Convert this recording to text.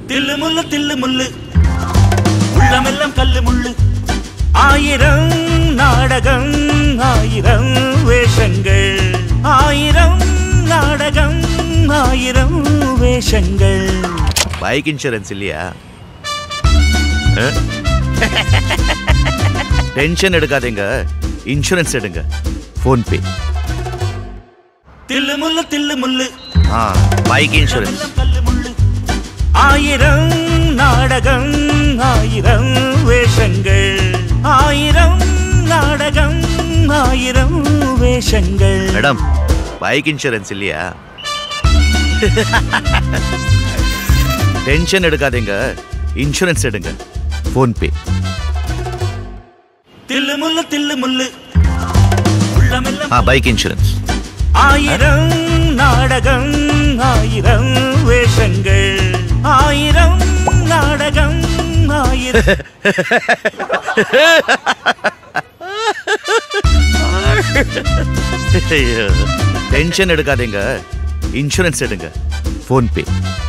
தில்லு முள்ளு தில்லு முள்ளு உள்ளமெல்லாம் கல்லு முள்ளு ஆயிரம் நாடகம் ஆயிரம் வேஷங்கள் ஆயிரம் நாடகம் ஆயிரம் வேஷங்கள் பைக் இன்சூரன்ஸ் இல்லையா டென்ஷன் எடுக்காதீங்க இன்சூரன்ஸ் எடுங்க ஃபோன்பே தில்லு முள்ளு தில்லு முள்ளு ஆ பைக் இன்சூரன்ஸ் உள்ளமெல்லாம் கல்லு முள்ளு ஆயிரம் நாடகம் ஆயிரம் வேஷங்கள் ஆயிரம் நாடகம் ஆயிரம் வேஷங்கள் மேடம் பைக் இன்சூரன்ஸ் இல்லையா டென்ஷன் எடுக்காதீங்க இன்சூரன்ஸ் எடுங்க ஃபோன்பே தில்லு முள்ளு தில்லு முள்ளு உள்ளமெல்லாம் ஆ பைக் இன்சூரன்ஸ் ஆயிரம் நாடகம் ஆயிரம் வேஷங்கள் ஆயிரம் நாடகம் ஆயிரம் டென்ஷன் எடுக்காதீங்க இன்சூரன்ஸ் எடுங்க ஃபோன்பே